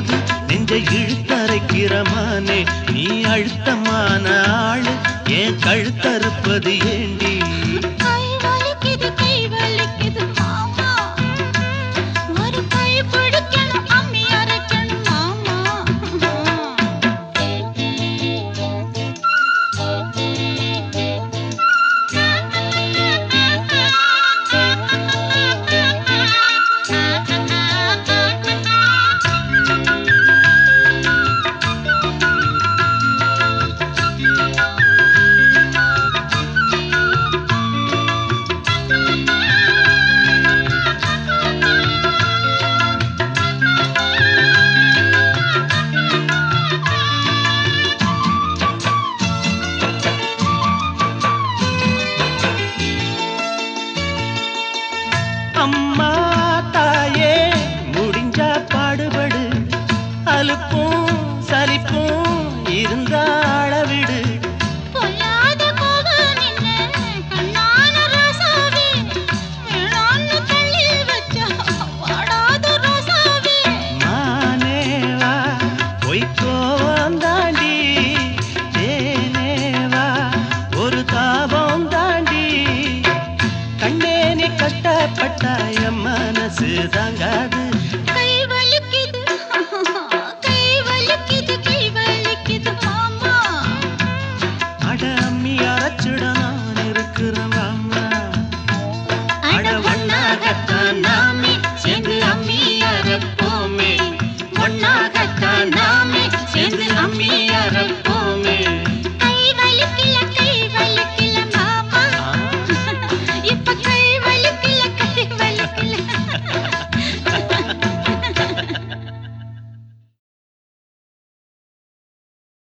போது நெஞ்சை இழுத்தரைக்கிறமானே நீ அழுத்தமான ஆளு ஏன் கழுத்தறுப்பது ஏண்டி கை வலிக்குது கை வலிக்குது மாமா ஒரு கை பிடிக்கணும் அம்மி அரைக்கணும் மாமா அம்மா தாயே முடிஞ்சா பாடுபடு அலுப்பும் சலிப்பும் இருந்தா அளவிடு பொல்லாத கோபம் நின்ன கண்ணான ரோசாவே வேணான்னு தள்ளி வச்சா வாடாத ரோசாவே மானேவா பொய்க்கோவம் தாண்டி தேனேவா ஒரு தாபம் தாண்டி கண்ணே நீ கட்டப்பட்டா என் மனசு தாங்காது கை வலிக்குது கை வலிக்குது கை வலிக்குது மாமா அட அம்மி அரைச்சிட நான் இருக்கிறேன் அம்மா அட ஒன்னாகத்தான் நாமே சேர்ந்து அம்மி அரைப்போமே ஒன்னாகத்தான் நாமே சேர்ந்து அம்மி அரைப்போமே